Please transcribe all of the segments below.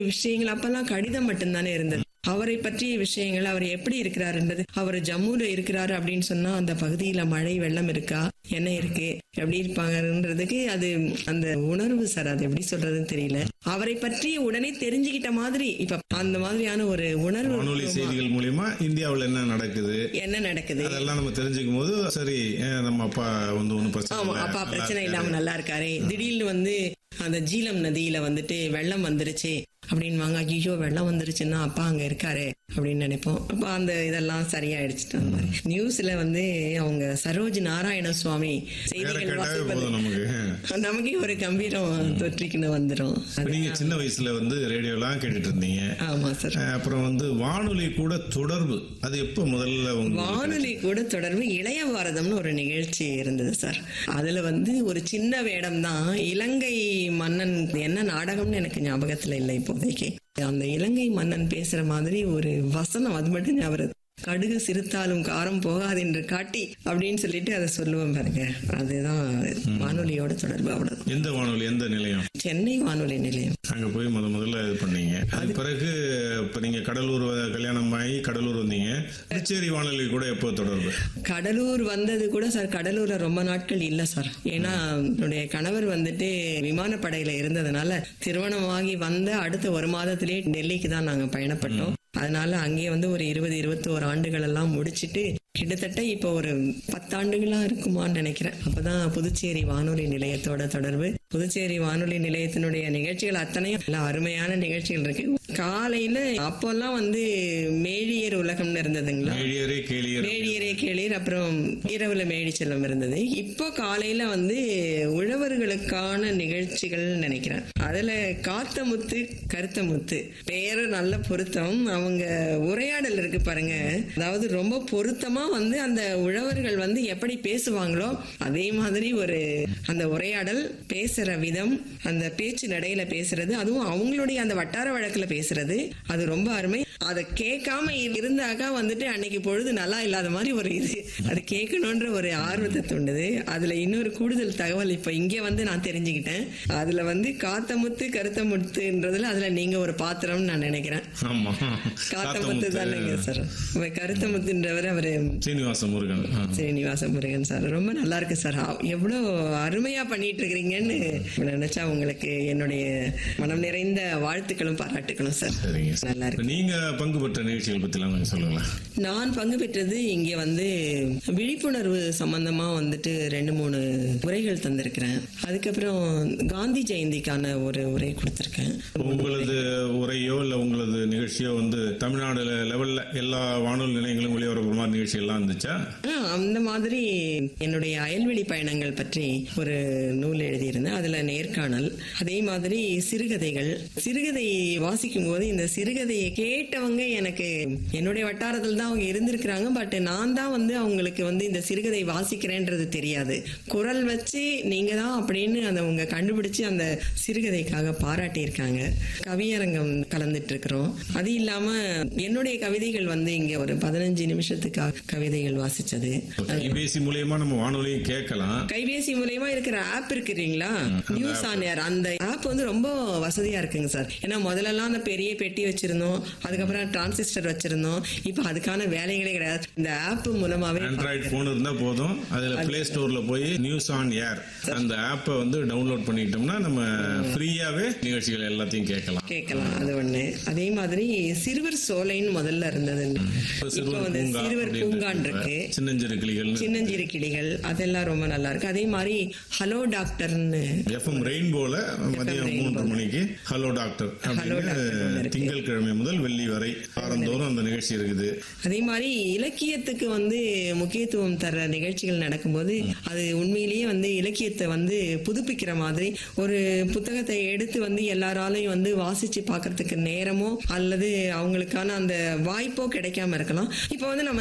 விஷயங்கள் அப்பெல்லாம் கடிதம் மட்டும்தானே இருந்தது அவரை பற்றிய விஷயங்கள் அவர் எப்படி இருக்கிறாருன்றது அவர் ஜம்முல இருக்கிறாரு அப்படின்னு சொன்னா அந்த பகுதியில மழை வெள்ளம் இருக்கா என்ன இருக்கு எப்படி இருப்பாங்கன்றதுக்கு அது அந்த உணர்வு சார் அது எப்படி சொல்றதுன்னு தெரியல அவரை பற்றி உடனே தெரிஞ்சுக்கிட்ட மாதிரி இப்ப அந்த மாதிரியான ஒரு உணர்வு வானொலி செய்திகள் மூலியமா இந்தியாவுல என்ன நடக்குது என்ன நடக்குது அதெல்லாம் நம்ம தெரிஞ்சுக்கும் போது சரி அஹ், நம்ம அப்பா வந்து ஒன்றும் பிரச்சனை ஆமா இல்லை, அப்பா நல்லா பிரச்சனை இருக்காரு. இல்லாம நல்லா இருக்காரு திடீர்னு வந்து அந்த ஜீலம் நதியில வந்துட்டு வெள்ளம் வந்துருச்சு அப்படின்வாங்க ஐயோ வெள்ளம் வந்துருச்சுன்னா அப்பா அங்க இருக்காரு அப்படின்னு நினைப்போம் அப்ப அந்த இதெல்லாம் சரியாயிடுச்சு அந்த மாதிரி நியூஸ்ல வந்து அவங்க சரோஜ் நாராயண சுவாமி வேற செய்திகள் கேட்டாவே வாசிப்பது போதும் நமக்கு நமக்கே ஒரு கம்பீரம் தொற்றிக்கின்னு வந்துரும் இப்ப நீங்க சின்ன வயசுல வந்து ரேடியோலாம் கேட்டுட்டு இருந்தீங்க ஆமா சார் அஹ், அப்புறம் வந்து வானொலி கூட தொடர்பு அது எப்ப முதல்ல உங்களுக்கு வானொலி கூட தொடர்பு இளைய பாரதம்னு ஒரு நிகழ்ச்சி இருந்தது சார் அதுல வந்து ஒரு சின்ன வேடம் தான் இலங்கை மன்னன் என்ன நாடகம்னு எனக்கு ஞாபகத்துல இல்லை இப்போதைக்கு அந்த இலங்கை மன்னன் பேசுற மாதிரி ஒரு வசனம் அது மட்டும் ஞாபகம் கடுகு சிறுத்தாலும் காரம் போகாது என்று காட்டி அப்படின்னு சொல்லிட்டு அதை சொல்லுவேன் பாருங்க அதுதான் வானொலியோட தொடர்பு அவ்வளவுதான் எந்த வானொலி எந்த நிலையம் சென்னை வானொலி நிலையம் அங்க போய் முத முதல்ல இது பண்ணீங்க அது பிறகு இப்ப நீங்க கடலூர் வ- கல்யாணம் ஆகி கடலூர் வந்தீங்க புதுச்சேரி வானொலி கூட எப்போ தொடர்பு கடலூர் வந்தது கூட சார் கடலூர்ல ரொம்ப நாட்கள் இல்ல சார் ஏன்னா என்னுடைய கணவர் வந்துட்டு விமானப்படையில இருந்ததுனால திருமணமாகி வந்த அடுத்த ஒரு மாதத்திலேயே டெல்லிக்கு தான் நாங்க பயணப்பட்டோம் அதனால அங்கேயே வந்து ஒரு இருபது இருபத்தி ஒரு ஆண்டுகள் எல்லாம் முடிச்சிட்டு கிட்டத்தட்ட இப்போ ஒரு பத்தாண்டுகளா இருக்குமான்னு நினைக்கிறேன் அப்பதான் புதுச்சேரி வானொலி நிலையத்தோட தொடர்பு புதுச்சேரி வானொலி நிலையத்தினுடைய நிகழ்ச்சிகள் அத்தனையும் நல்ல அருமையான நிகழ்ச்சிகள் இருக்கு காலையில அப்போல்லாம் வந்து மேழியர் உலகம்னு இருந்ததுங்களா மேழியரே கேளியர் மேடியரே கேளீர் அப்புறம் இரவுல மேடி செல்வம் இருந்தது இப்போ காலையில வந்து உழவர்களுக்கான நிகழ்ச்சிகள் நினைக்கிறேன் அதுல காத்த முத்து கருத்த முத்து பேரும் நல்ல பொருத்தம் அவங்க உரையாடல் இருக்கு பாருங்க அதாவது ரொம்ப பொருத்தமா வந்து அந்த உழவர்கள் வந்து எப்படி பேசுவாங்களோ அதே மாதிரி ஒரு அந்த உரையாடல் பேசுற விதம் அந்த பேச்சு நடையில பேசுறது அதுவும் அவங்களுடைய அந்த வட்டார வழக்குல பேசுறது அது ரொம்ப அருமை அதை கேட்காம இருந்தாக்கா வந்துட்டு அன்னைக்கு பொழுது நல்லா இல்லாத மாதிரி ஒரு இது அது கேட்கணுன்ற ஒரு ஆர்வத்தை தூண்டுது அதுல இன்னொரு கூடுதல் தகவல் இப்ப இங்க வந்து நான் தெரிஞ்சுக்கிட்டேன் அதுல வந்து காத்த முத்து கருத்த முத்துன்றதுல அதுல நீங்க ஒரு பாத்திரம்னு நான் நினைக்கிறேன் ஆமா காத்த முத்து தானேங்க சார் கருத்த முத்துன்றவர் அவரு சீனிவாச முருகன் ஆ. ஸ்ரீனிவாச முருகன் சார் ரொம்ப நல்லா இருக்கு சார் ஆ- எவ்வளவு அருமையா பண்ணிட்டு இருக்கிறீங்கன்னு நினைச்சா உங்களுக்கு என்னுடைய மனம் நிறைந்த வாழ்த்துக்களும் பாராட்டுகளும் சார் சரிங்க நல்லா இருக்கு இப்ப நீங்க பங்கு பெற்ற நிகழ்ச்சிகள் பத்தி எல்லாம் கொஞ்சம் சொல்லுங்களேன் நான் பங்கு பெற்றது இங்க வந்து விழிப்புணர்வு சம்பந்தமா வந்துட்டு ரெண்டு மூணு உரைகள் தந்திருக்கிறேன் அதுக்கப்புறம் காந்தி ஜெயந்திக்கான ஒரு உரை கொடுத்திருக்கேன் உங்களது உரையோ இல்ல உங்களது நிகழ்ச்சியோ வந்து தமிழ்நாடு லெவல்ல எல்லா வானொலி நிலையங்களும் ஒளிபரப்புற மாதிரி நிகழ்ச்சி எல்லாம் இருந்துச்சா ஆ, அந்த மாதிரி என்னுடைய அயல்வெளி பயணங்கள் பற்றி ஒரு நூல் எழுதியிருந்தேன் அதுல நேர்காணல் அதே மாதிரி சிறுகதைகள் சிறுகதை வாசிக்கும் போது இந்த சிறுகதையை கேட்டவங்க எனக்கு என்னுடைய வட்டாரத்தில் தான் அவங்க இருந்திருக்கிறாங்க பட் நான் தான் வந்து அவங்களுக்கு வந்து இந்த சிறுகதை வாசிக்கிறேன்றது தெரியாது குரல் வச்சு நீங்க தான் அப்படின்னு அந்த உங்க கண்டுபிடிச்சு அந்த சிறுகதைக்காக பாராட்டியிருக்காங்க கவியரங்கம் கலந்துட்டு இருக்கிறோம் அது இல்லாம என்னுடைய கவிதைகள் வந்து இங்க ஒரு பதினஞ்சு நிமிஷத்துக்காக கவிதைகள் வாசிச்சது கைபேசி மூலியமா நம்ம வானொலியும் கேட்கலாம் கைபேசி மூலயமா இருக்கிற ஆப் இருக்கு இல்லைங்களா நியூஸ் ஆன் ஏர் அந்த ஆப் வந்து ரொம்ப வசதியா இருக்குங்க சார் ஏன்னா முதல்லலாம் அந்த பெரிய பெட்டி வச்சிருந்தோம் அதுக்கப்புறம் டிரான்சிஸ்டர் வச்சிருந்தோம் இப்போ அதுக்கான வேலைகளே கிடையாது இந்த ஆப் மூலமாவே ஆண்ட்ராய்டு போன் இருந்தா போதும் அதுல பிளே ஸ்டோர்ல போய் நியூஸ் ஆன் ஏர் அந்த ஆப்பை வந்து டவுன்லோட் பண்ணிக்கிட்டோம்னா நம்ம ஃப்ரீயாவே நிகழ்ச்சிகள் எல்லாத்தையும் கேட்கலாம் கேட்கலாம் அது ஒண்ணு அதே மாதிரி சிறுவர் சோலைன்னு முதல்ல இருந்தது இப்போ சிறுவர் வந்து பூங்கா சிறுவர் அப்படின்னு பூங்கான் இருக்கு சின்னஞ்சிறு கிளிகள் சின்னஞ்சிறு கிளிகள் அதெல்லாம் ரொம்ப நல்லா இருக்கு அதே மாதிரி ஹலோ டாக்டர்னு எஃப்எம் ரெயின்போல மதியம் மூன்று மணிக்கு ஹலோ டாக்டர் Hello Doctor ஒண்ணு அப்படின்னு இருக்கு. திங்கட்கிழமை முதல் வெள்ளி வரை வாரந்தோறும் அந்த நிகழ்ச்சி இருக்குது அதே மாதிரி இலக்கியத்துக்கு வந்து முக்கியத்துவம் தர நிகழ்ச்சிகள் நடக்கும்போது அது உண்மையிலேயே வந்து இலக்கியத்தை வந்து புதுப்பிக்கிற மாதிரி ஒரு புத்தகத்தை எடுத்து வந்து எல்லாராலையும் வந்து வாசிச்சு பார்க்கறதுக்கு நேரமோ அல்லது அவங்களுக்கான அந்த வாய்ப்போ கிடைக்காம இருக்கலாம் இப்போ வந்து நம்ம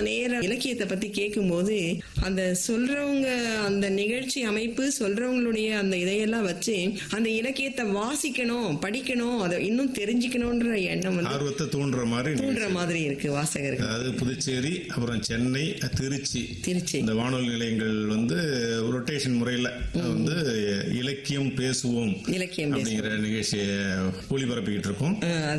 வேற இலக்கியத்தை பத்தி கேட்கும்போது அந்த சொல்றவங்க அந்த நிகழ்ச்சி அமைப்பு சொல்றவங்களுடைய அந்த இதையெல்லாம் வச்சு அந்த இலக்கியத்தை வாசிக்கணும் படிக்கணும் அதை இன்னும் தெரிஞ்சுக்கணும்ன்ற எண்ணம் வந்து ஆர்வத்தை தூண்டுற மாதிரி தூண்டுற மாதிரி இருக்கு வாசகருக்கு அதாவது புதுச்சேரி அப்புறம் சென்னை திருச்சி திருச்சி இந்த வானொலி நிலையங்கள் வந்து ரொட்டேஷன் முறையில வந்து இலக்கியம் பேசுவோம் இலக்கியம் பேச அப்படிங்கிற நிகழ்ச்சியை ஒளிபரப்பிக்கிட்டு இருக்கோம் அஹ்